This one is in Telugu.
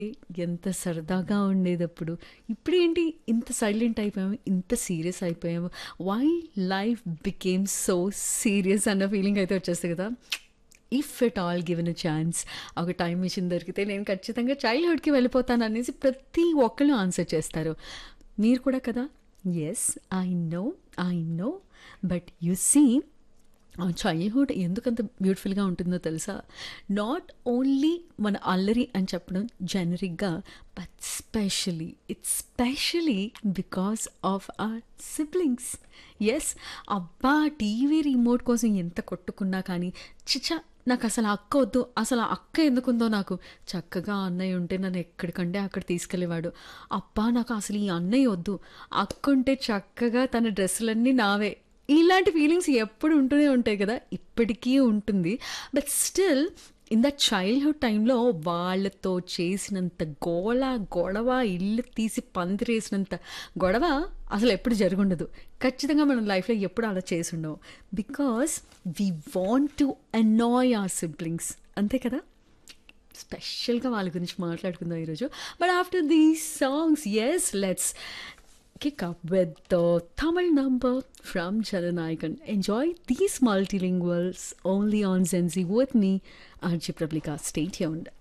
ఎంత సరదాగా ఉండేదప్పుడు. ఇప్పుడేంటి ఇంత సైలెంట్ అయిపోయాము, ఇంత సీరియస్ అయిపోయాము. Why life became so serious అన్న ఫీలింగ్ అయితే వచ్చేస్తది కదా! If at all given a chance ఒక టైమ్ మెషిన్ దొరికితే నేను ఖచ్చితంగా చైల్డ్‌హుడ్‌కి వెళ్ళిపోతాననేసి ప్రతి ఒక్కళ్ళు ఆన్సర్ చేస్తారు. మీరు కూడా కదా! Yes. I know. I know. But you see a childhood ఎందుకంత బ్యూటిఫుల్‌గా ఉంటుందో తెలుసా? నాట్ ఓన్లీ మన అల్లరి అని చెప్పడం జెనరిక్‌గా but specially it's specially because of our siblings. Yes. అబ్బా! టీవీ రిమోట్ కోసం ఎంత కొట్టుకున్నా కానీ ఛ! ఛ! నాకసలు ఆ అక్క వద్దు. అసలు ఆ అక్క ఎందుకుందో నాకు. చక్కగా అన్నయ్య ఉంటే నన్ను ఎక్కడికంటే అక్కడ తీసుకెళ్ళేవాడు. అబ్బా! నాకు అసలు ఈ అన్నయ్య వద్దు. అక్కుంటే చక్కగా తన డ్రెస్సులన్నీ నావే. ఇలాంటి ఫీలింగ్స్ ఎప్పుడు ఉంటూనే ఉంటాయి కదా! ఇప్పటికీ ఉంటుంది. But still in that childhood టైమ్‌లో వాళ్ళతో చేసినంత గోల, గొడవ, ఇల్లు తీసి పందిరేసినంత గొడవ అసలు ఎప్పుడు జరిగుండదు. ఖచ్చితంగా మనం లైఫ్‌లో ఎప్పుడు అలా చేసుండం. Because we want to annoy our siblings. అంతే కదా! స్పెషల్‌గా వాళ్ళ గురించి మాట్లాడుకుందాం ఈరోజు. But after these songs yes let's kick up with the Tamil number from Jananayakan. Enjoy these multilinguals only on Zenzi with me, RJ Prablika. Stay tuned.